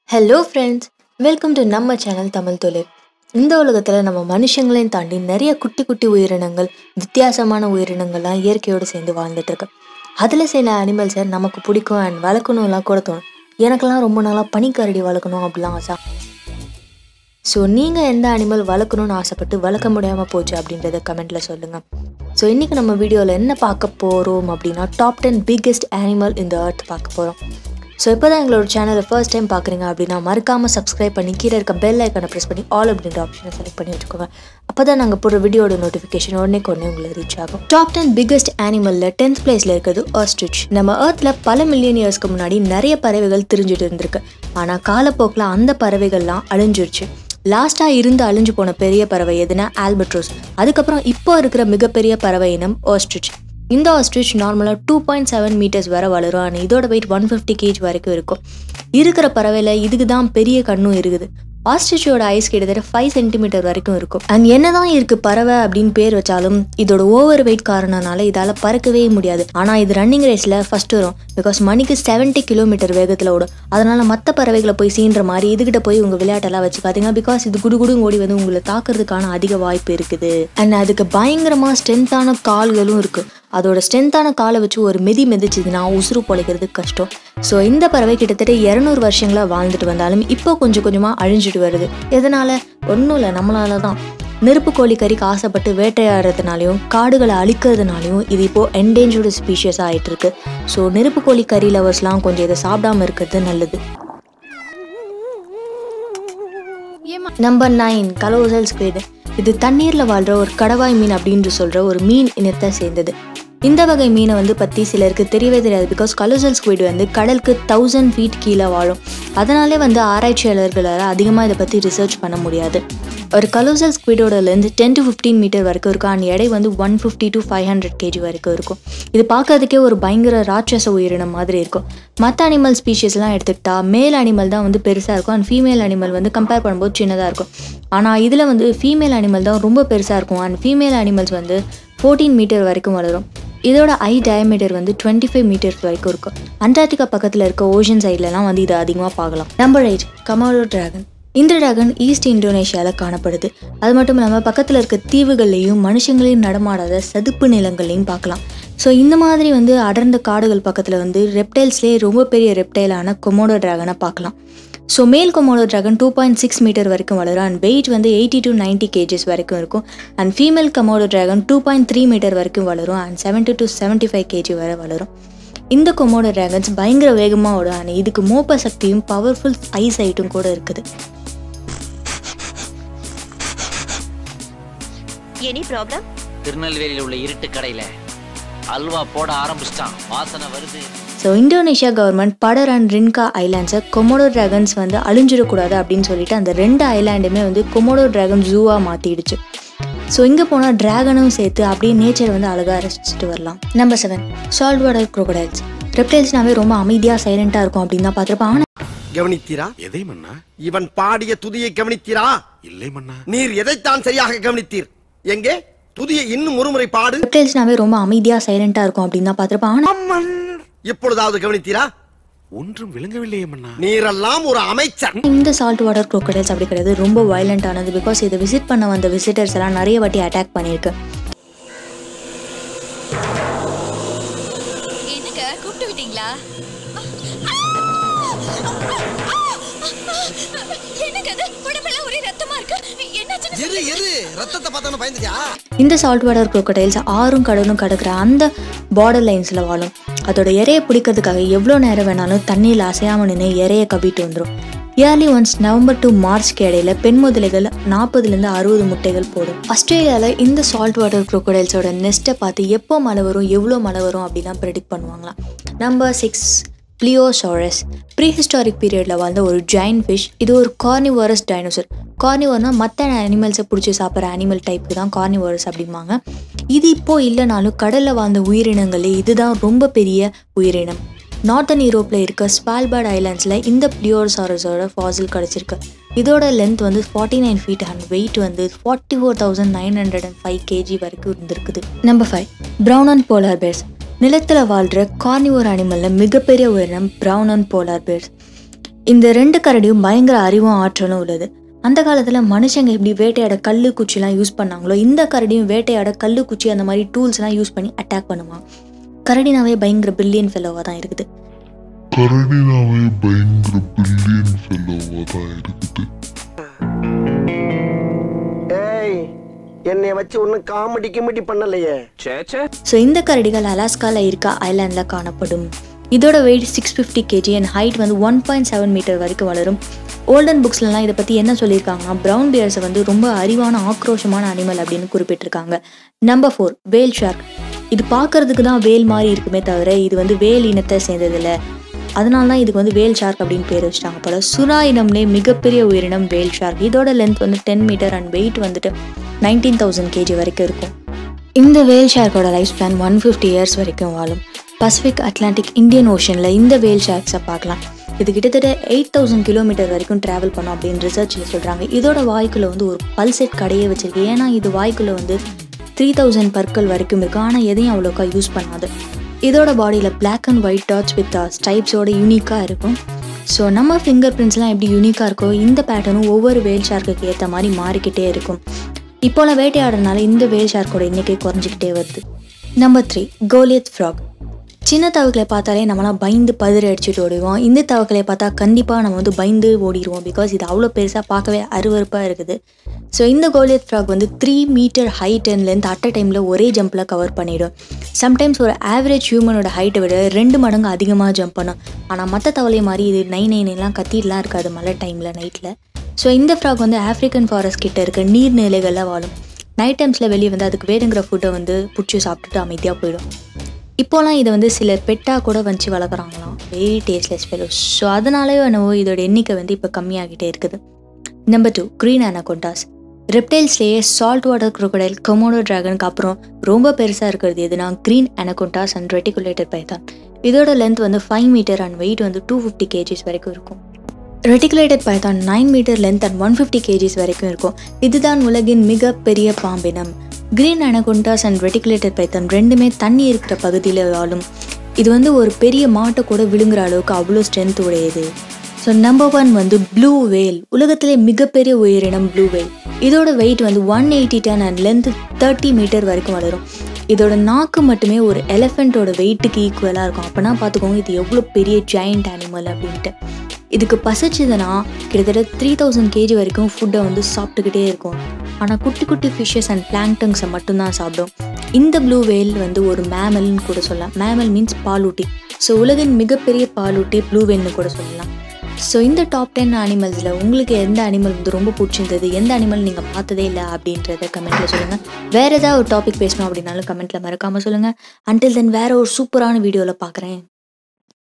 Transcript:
hello friends welcome to நம்ம channel Tamil Thozhil இந்த உலகத்தில் நம்ம மனுஷங்களையும் தாண்டி நிறைய குட்டி குட்டி உயிரினங்கள் வித்தியாசமான உயிரினங்கள்லாம் இயற்கையோடு சேர்ந்து வாழ்ந்துட்டு இருக்கு அதில் சில அனிமல்ஸை நமக்கு பிடிக்கும் அண்ட் வளர்க்கணும்லாம் கூட தோணும் எனக்கெல்லாம் ரொம்ப நாளாக பனிக்கரடி வளர்க்கணும் அப்படிலாம் ஆசை ஸோ நீங்கள் எந்த அனிமல் வளர்க்கணும்னு ஆசைப்பட்டு வளர்க்க முடியாமல் போச்சு அப்படின்றத கமெண்ட்டில் சொல்லுங்கள் ஸோ இன்றைக்கி நம்ம வீடியோவில் என்ன பார்க்க போகிறோம் அப்படின்னா டாப் டென் பிக்கெஸ்ட் அனிமல் இந்த earth பார்க்க போகிறோம் ஸோ இப்போ தான் எங்களோட சேனலை ஃபர்ஸ்ட் டைம் பார்க்குறீங்க அப்படின்னா மறக்காமல் சப்ஸ்கிரைப் பண்ணி கீழே இருக்க பெல் ஐக்கனை ப்ரெஸ் பண்ணி ஆல் அப்படின்ற ஆப்ஷனை செலக்ட் பண்ணி வச்சுக்கோங்க அப்போ தான் நாங்கள் போடுற வீடியோட நோட்டிஃபிகேஷன் உடனே உடனே உங்களுக்கு ரீச் ஆகும் டாப் டென் பிக்கெஸ்ட் அனிமலில் டென்த் பிளேஸில் இருக்கிறது ஆஸ்ட்ரிச் நம்ம ஏர்த்தில் பல மில்லியன் இயர்ஸ்க்கு முன்னாடி நிறைய பறவைகள் தெரிஞ்சுட்டு இருந்திருக்கு ஆனால் காலப்போக்கில் அந்த பறவைகள்லாம் அழிஞ்சிருச்சு லாஸ்ட்டாக இருந்து அழிஞ்சு போன பெரிய பறவை எதுனா ஆல்பட்ரோஸ் அதுக்கப்புறம் இப்போ இருக்கிற மிகப்பெரிய பறவை இனம் ஆஸ்ட்ரிச் இந்த ஆஸ்ட்ரிச் நார்மலாக டூ பாயிண்ட் செவன் மீட்டர்ஸ் வரை வளரும் ஆனால் இதோட வெயிட் ஒன் ஃபிஃப்டி கேஜ் வரைக்கும் இருக்கும் இருக்கிற பறவையில் இதுக்கு தான் பெரிய கண்ணும் இருக்குது ஆஸ்ட்ரிச்சோட ஐஸ் கிட்டத்தட்ட ஃபைவ் சென்டிமீட்டர் வரைக்கும் இருக்கும் அண்ட் என்னதான் இருக்கு பறவை அப்படின்னு பேர் வச்சாலும் இதோட ஓவர் வெயிட் காரணனால இதால பறக்கவே முடியாது ஆனா இது ரன்னிங் ரேஸ்ல ஃபர்ஸ்ட் வரும் பிகாஸ் மணிக்கு 70 கிலோமீட்டர் வேகத்துல ஓடும் அதனால மற்ற பறவைகளை போய் சீன்ற மாதிரி இதுகிட்ட போய் உங்க விளையாட்டெல்லாம் வச்சுக்காதீங்க பிகாஸ் இது குடு குடு ஓடி வந்து உங்களை தாக்குறதுக்கான அதிக வாய்ப்பு இருக்குது அண்ட் அதுக்கு பயங்கரமா ஸ்ட்ரென்த்தான கால்களும் இருக்கு அதோட ஸ்ட்ரென்த்தான காலை வச்சு ஒரு மிதி மிதிச்சதுன்னா உசுறு பொழைக்கிறது கஷ்டம் ஸோ இந்த பறவை கிட்டத்தட்ட இரநூறு வருஷங்களா வாழ்ந்துட்டு வந்தாலும் இப்போ கொஞ்சம் கொஞ்சமாக அழிஞ்சிட்டு வருது எதனால ஒன்றும் இல்லை நம்மளால தான் நெருப்பு கோழி கறிக்கு ஆசைப்பட்டு வேட்டையாடுறதுனாலையும் காடுகளை அழிக்கிறதுனாலையும் இது இப்போ என்டேஞ்சர்டு ஸ்பீஷியஸ் ஆகிட்டு இருக்கு ஸோ நெருப்பு கோழி கறி லவர்ஸ்லாம் கொஞ்சம் இதை சாப்பிடாம இருக்கிறது நல்லது நம்பர் நைன் கலோசல் ஸ்குவிட் இது தண்ணீரில் வாழ்கிற ஒரு கடவாய் மீன் அப்படின்னு சொல்கிற ஒரு மீன் இனத்தை சேர்ந்தது இந்த வகை மீனை வந்து பற்றி சிலருக்கு தெரியவே தெரியாது பிகாஸ் கலோசல் ஸ்குவிட் வந்து கடலுக்கு தௌசண்ட் ஃபீட் கீழே வாழும் அதனாலே வந்து ஆராய்ச்சியாளர்களால் அதிகமாக இதை பற்றி ரிசர்ச் பண்ண முடியாது ஒரு கலோசல் ஸ்குவிடோட length ten to fifteen metre வரைக்கும் இருக்கும் அண்ட் எடை வந்து one fifty to five hundred KG வரைக்கும் இருக்கும் இது பார்க்கறதுக்கே ஒரு பயங்கர ராட்சச உயிரினம் மாதிரி இருக்கும் மற்ற அனிமல் ஸ்பீஷிஸ்லாம் எடுத்துக்கிட்டா மேல் அனிமல் தான் வந்து பெருசாக இருக்கும் அண்ட் ஃபீமேல் அனிமல் வந்து கம்பேர் பண்ணும்போது சின்னதாக இருக்கும் ஆனால் இதில் வந்து ஃபீமேல் அனிமல் தான் ரொம்ப பெருசாக இருக்கும் அண்ட் ஃபீமேல் அனிமல்ஸ் வந்து ஃபோர்டீன் மீட்டர் வரைக்கும் வளரும் இதோட ஐ டயமீட்டர் வந்து டுவெண்ட்டி ஃபைவ் மீட்டர்ஸ் வரைக்கும் இருக்கும் அண்டார்டிகா பக்கத்தில் இருக்க ஓஷன் சைட்லலாம் வந்து இதை அதிகமாக பார்க்கலாம் நம்பர் எயிட் கமாடோ டிராகன் இந்த டிராகன் ஈஸ்ட் இந்தோனேஷியாவில் காணப்படுது அது மட்டும் இல்லாமல் பக்கத்தில் இருக்க தீவுகள்லையும் மனுஷங்களையும் நடமாடாத சதுப்பு நிலங்கள்லையும் பார்க்கலாம் ஸோ இந்த மாதிரி வந்து அடர்ந்த காடுகள் பக்கத்தில் வந்து ரெப்டைல்ஸ்லேயே ரொம்ப பெரிய ரெப்டைலான கொமோடோ டிராகனை பார்க்கலாம் so male Komodo dragon two point six metre வரைக்கும் வளரும் அண்ட் வெயிட் வந்து எயிட்டி டு நைன்ட்டி கேஜஸ் வரைக்கும் இருக்கும் and female Komodo dragon two point three metre வரைக்கும் வளரும் and seventy to seventy five KG வரை வளரும் இந்த கொமோடோ டிராகன்ஸ் பயங்கர வேகமாக ஓடும் அண்ட் இதுக்கு மோப்ப சக்தியும் பவர்ஃபுல் ஐ சைட்டும் கூட இருக்குது எனி ப்ராப்ளம் திருநெல்வேலியில் உள்ள இருட்டு கடையில அல்வா போட ஆரம்பிச்சிட்டான் வாசனை வருது so Indonesia government Padar and Rinca ஐலாண்ட்ஸை கொமோடோ டிராகன்ஸ் வந்து அழிஞ்சிடக்கூடாது அப்படின்னு சொல்லிட்டு அந்த ரெண்டு ஐலாண்டுமே வந்து கொமோடோ டிராகன் ஜூவாக மாற்றிடுச்சு ஸோ இங்கே போனால் டிராகனும் சேர்த்து அப்படியே நேச்சர் வந்து அழகாக ரசிச்சுட்டு வரலாம் number seven salt water crocodiles ரெப்டைல்ஸ்னாவே ரொம்ப அமைதியாக சைலண்ட்டாக இருக்கும் அப்படின்னு தான் பார்த்துருப்போம் ஆனால் கவனித்தீரா எதை மன்னா இவன் பாடிய துதியை கவனித்தீரா இல்லை மன்னா நீர் எதைத்தான் சரியாக கவனித்தீர் எங்கே துதியை இன்னும் ஒருமுறை பாடு ரெப்டைல்ஸ்னாவே ரொம்ப அமைதியாக சைலண்ட்டாக இருக்கும் அப்படின்னு தான் பார்த்துருப்போம் ஆனால் இப்பொழுதாவது கவனித்தீரா ஒன்றும் விளங்கவில்லையே மன்னா நீரெல்லாம் ஒரு அமைச்சர் இந்த சால்ட் வாட்டர் crocodiles அப்படி கிடையாது ரொம்ப வயலண்டானது பிகாஸ் இதை விசிட் பண்ண வந்த விசிட்டர்ஸ் எல்லாம் நிறைய வாட்டி அட்டாக் பண்ணியிருக்கு என்னங்க கூப்பிட்டு விட்டீங்களா என்னங்க அது உடம்பெல்லாம் ஒரே ரத்தமா இருக்கு என்னாச்சுன்னு இரு இரு ரத்தத்தை பார்த்தோன்னு பயந்துச்சா இந்த சால்ட் வாட்டர் crocodiles ஆறும் கடலும் கடக்கிற அந்த பார்டர் லைன்ஸில் வாழும் அதோட இறையை பிடிக்கிறதுக்காக எவ்வளோ நேரம் வேணாலும் தண்ணியில் அசையாமல் நின்று இறையை கவிட்டு வந்துடும் இயர்லி ஒன்ஸ் நவம்பர் டு மார்ச்க்கு இடையில பெண் முதலைகள் நாற்பதுலேருந்து அறுபது முட்டைகள் போடும் ஆஸ்திரேலியாவில் இந்த சால்ட் வாட்டர் crocodileஸோட நெஸ்ட்டை பார்த்து எப்போ மழை வரும் எவ்வளோ மழை வரும் அப்படிலாம் ப்ரெடிக்ட் பண்ணுவாங்களாம் நம்பர் சிக்ஸ் பிளியோசாரஸ் ப்ரீஹிஸ்டாரிக் பீரியடில் வாழ்ந்த ஒரு ஜெயின் ஃபிஷ் இது ஒரு கார்னிவரஸ் டைனோசர் கார்னிவர்னா மற்ற அனிமல்ஸை பிடிச்சி சாப்பிட்ற அனிமல் டைப்புக்கு தான் கார்னிவரஸ் அப்படிம்பாங்க இது இப்போ இல்லைனாலும் கடலில் வாழ்ந்த உயிரினங்களே இதுதான் ரொம்ப பெரிய உயிரினம் நார்த்தன் யூரோப்பில் இருக்க ஸ்பால்பர்ட் ஐலாண்ட்ஸில் இந்த பிளியோசாரஸோட ஃபாசில் கிடச்சிருக்கு இதோட லென்த் வந்து forty nine feet and weight வந்து forty four thousand nine hundred and five KG வரைக்கும் இருந்திருக்குது number five brown and polar bears நிலத்தில் வாழ்கிற கார்னிவோர் அனிமலில் மிகப்பெரிய உயிரினம் ப்ரௌன் அண்ட் போலார் பேர்ஸ் இந்த ரெண்டு கரடியும் பயங்கர அறிவும் ஆற்றலும் உள்ளது அந்த காலத்தில் மனுஷங்க எப்படி வேட்டையாட கல்லு குச்சிலாம் யூஸ் பண்ணாங்களோ இந்த கரடியும் வேட்டையாட கல்லு குச்சி அந்த மாதிரி டூல்ஸ்லாம் யூஸ் பண்ணி அட்டாக் பண்ணுவான் கரடினாவே பயங்கர பில்லியன் ஃபெல்லோவாக தான் இருக்குது கரடினாவே பயங்கர பில்லியன் ஃபெல்லோவா தான் இருக்குது ஏய் என்னைய வச்சு ஒன்னும் காமெடி கிமெடி பண்ணலையே ஸோ இந்த கரடிகள் அலாஸ்காவில் இருக்க ஐலாண்டில் காணப்படும் இதோட weight six fifty KG and height வந்து ஒன் பாயிண்ட் செவன் மீட்டர் வரைக்கும் வளரும் ஓல்டன் புக்ஸ்லலாம் இதை பற்றி என்ன சொல்லியிருக்காங்கன்னா ப்ரௌன் பியர்ஸை வந்து ரொம்ப அறிவான ஆக்ரோஷமான அனிமல் அப்படின்னு குறிப்பிட்டிருக்காங்க நம்பர் ஃபோர் வேல் ஷார்க் இது பார்க்கறதுக்கு தான் வேல் மாதிரி இருக்குமே தவிர இது வந்து வேல் இனத்தை சேர்ந்ததில்ல அதனால தான் இதுக்கு வந்து வேல் ஷார்க் அப்படின்னு பேர் வச்சிட்டாங்க போல சுறா இனம்லே மிகப்பெரிய உயிரினம் வேல் ஷார்க் இதோட லென்த் வந்து டென் மீட்டர் அண்ட் வெயிட் வந்துட்டு நைன்டீன் தௌசண்ட் கேஜி வரைக்கும் இருக்கும் இந்த வேல் ஷார்க்கோட life span one fifty years வரைக்கும் வாழும் பசிபிக் அட்லாண்டிக் இந்தியன் ஓஷனில் இந்த வேல் ஷார்க்ஸை பார்க்கலாம் இது கிட்டத்தட்ட எயிட் தௌசண்ட் கிலோமீட்டர் வரைக்கும் ட்ராவல் பண்ணும் அப்படின்னு ரிசர்ச்சில் சொல்கிறாங்க இதோட வாய்க்குள்ள வந்து ஒரு பல்செட் கடையே வச்சிருக்கு ஏன்னா இது வாய்க்குள்ள வந்து த்ரீ தௌசண்ட் பற்கள் வரைக்கும் இருக்கும் ஆனால் எதையும் அவ்வளோக்கா யூஸ் பண்ணாது இதோட பாடியில் black and white dots with ஸ்டைப்ஸோட யூனிக்காக இருக்கும் ஸோ நம்ம ஃபிங்கர் பிரிண்ட்ஸ்லாம் எப்படி யூனிக்காக இருக்கோ இந்த பேட்டர்னும் ஒவ்வொரு வேல் ஷார்க்குக்கு ஏற்ற மாதிரி மாறிக்கிட்டே இருக்கும் இப்போலாம் வேட்டையாடுறதுனால இந்த வேல் ஷார்க்கோட எண்ணிக்கை குறைஞ்சிக்கிட்டே வருது நம்பர் த்ரீ கோலியத் ஃப்ராக் சின்ன தவக்களை பார்த்தாலே நம்மளாம் பயந்து பதறி அடிச்சுட்டு ஓடிடுவோம் இந்த தவக்களை பார்த்தா கண்டிப்பாக நம்ம வந்து பயந்து ஓடிடுவோம் பிகாஸ் இது அவ்வளோ பெருசாக பார்க்கவே அருவருப்பாக இருக்குது ஸோ இந்த கோலியத் ஃப்ராக் வந்து three metre height and length at a டைமில் ஒரே ஜம்பில் கவர் பண்ணிடும் சம்டைம்ஸ் ஒரு ஆவரேஜ் ஹியூமனோட ஹைட்டை விட ரெண்டு மடங்கு அதிகமாக ஜம்ப் பண்ணும் ஆனால் மற்ற தவளை மாதிரி இது நை நைனெல்லாம் கத்திட்டுலாம் இருக்காது மழை டைமில் நைட்டில் ஸோ இந்த ஃப்ராக் வந்து ஆஃப்ரிக்கன் ஃபாரஸ்ட் கிட்ட இருக்க நீர்நிலைகளில் வாழும் நைட் டைம்ஸில் வெளியே வந்து அதுக்கு வேணுங்கிற ஃபுட்டை வந்து பிடிச்சி சாப்பிட்டுட்டு அமைதியாக போயிடும் இப்போலாம் இதை வந்து சில பெட்டாக கூட வச்சு வளர்க்குறாங்களாம் வெரி டேஸ்ட்லெஸ் ஃபெலோஸ் ஸோ அதனாலே என்னவோ இதோட எண்ணிக்கை வந்து இப்போ கம்மியாகிட்டே இருக்குது நம்பர் டூ க்ரீன் அனகொண்டாஸ் ரெப்டைல்ஸ்லேயே சால்ட் வாட்டர் crocodile கொமோடோ டிராகனுக்கு அப்புறம் ரொம்ப பெருசாக இருக்கிறது எதுனா green anacondas and reticulated python இதோட லென்த் வந்து ஃபைவ் மீட்டர் அண்ட் வெயிட் வந்து டூ ஃபிஃப்டி கேஜிஸ் வரைக்கும் இருக்கும் reticulated python nine metre length and one fifty kgs வரைக்கும் இருக்கும் இதுதான் உலகின் மிகப்பெரிய பாம்பினம் green anacondas and reticulated Python ரெண்டுமே தண்ணி இருக்கிற பகுதியில் வாழும் இது வந்து ஒரு பெரிய மாட்டை கூட விழுங்குற அளவுக்கு அவ்வளோ ஸ்ட்ரென்த் உடையது ஸோ நம்பர் ஒன் வந்து ப்ளூ வேல் உலகத்திலே மிகப்பெரிய உயிரினம் ப்ளூ வேல் இதோட வெயிட் வந்து one eighty ton and length thirty metre வரைக்கும் வளரும் இதோட நாக்கு மட்டுமே ஒரு எலஃபெண்ட்டோட வெயிட்டுக்கு ஈக்குவலாக இருக்கும் அப்போனா பார்த்துக்கோங்க இது எவ்வளோ பெரிய ஜாயிண்ட் அனிமல் அப்படின்ட்டு இதுக்கு பசிச்சதுன்னா கிட்டத்தட்ட த்ரீ தௌசண்ட் கேஜி வரைக்கும் ஃபுட்டை வந்து சாப்பிட்டுக்கிட்டே இருக்கும் ஆனால் குட்டி குட்டி ஃபிஷ்ஷஸ் அண்ட் பிளாங்டங்ஸை மட்டும்தான் சாப்பிடும் இந்த ப்ளூ வேல் வந்து ஒரு மேமல்னு கூட சொல்லலாம் மேமல் மீன்ஸ் பாலூட்டி ஸோ உலகின் மிகப்பெரிய பாலூட்டி ப்ளூ வேல்னு கூட சொல்லலாம் ஸோ இந்த டாப் டென் அனிமல்ஸில் உங்களுக்கு எந்த அனிமல் வந்து ரொம்ப பிடிச்சிருந்தது எந்த அனிமல் நீங்கள் பார்த்ததே இல்லை அப்படின்றத கமெண்ட்டில் சொல்லுங்கள் வேறு ஏதாவது ஒரு டாபிக் பேசணும் அப்படின்னாலும் கமெண்ட்டில் மறக்காமல் சொல்லுங்கள் அன்டில் தென் வேறு ஒரு சூப்பரான வீடியோவில் பார்க்குறேன்